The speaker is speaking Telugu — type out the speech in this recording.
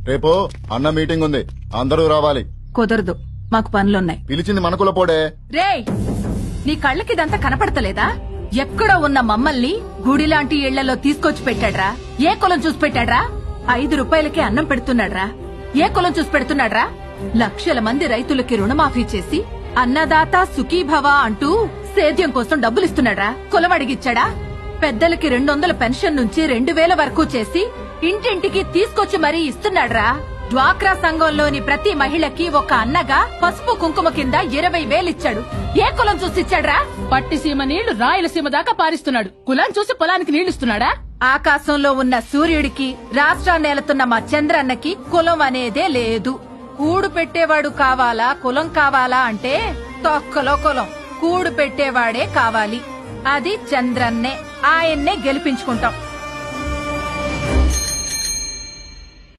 రేపు అన్న మీటింగ్ ఉంది అందరూ రావాలి కుదరదు మాకు పనులున్నాయి పిలిచింది మన కులపోడే రేయ్ నీ కళ్ళకి ఇదంతా కనపడతలేదా ఎక్కడో ఉన్న మమ్మల్ని గుడిలాంటి ఇళ్లలో తీసుకొచ్చి పెట్టాడ్రా ఏ కులం చూసి పెట్టాడ్రా ఐదు రూపాయలకి అన్నం పెడుతున్నాడ్రా ఏ కులం చూసి పెడుతున్నాడ్రా లక్షల మంది రైతులకి రుణమాఫీ చేసి అన్నదాత సుఖీభవ అంటూ సేద్యం కోసం డబ్బులిస్తున్నాడ్రా కులం అడిగిచ్చాడా పెద్దలకి రెండు వందల పెన్షన్ నుంచి రెండు వేల వరకు చేసి ఇంటింటికి తీసుకొచ్చి మరీ ఇస్తున్నాడ్రా డ్వాక్రా సంఘంలోని ప్రతి మహిళకి ఒక అన్నగా పసుపు కుంకుమ కింద ఇరవై వేలిచ్చాడు ఏ కులం చూసి ఇచ్చాడ్రా పట్టిసీమ నీళ్లు రాయలసీమ దాకా పారిస్తున్నాడు కులాన్ని చూసి పొలానికి నీళ్లిస్తున్నాడా ఆకాశంలో ఉన్న సూర్యుడికి రాష్ట్రాన్ని ఏలుతున్న మా చంద్రన్నకి కులం అనేదే లేదు కూడు పెట్టేవాడు కావాలా కులం కావాలా అంటే తొక్కలో కులం కూడు పెట్టేవాడే కావాలి అది చంద్రన్నే ఆయన్నే గెలిపించుకుంటాం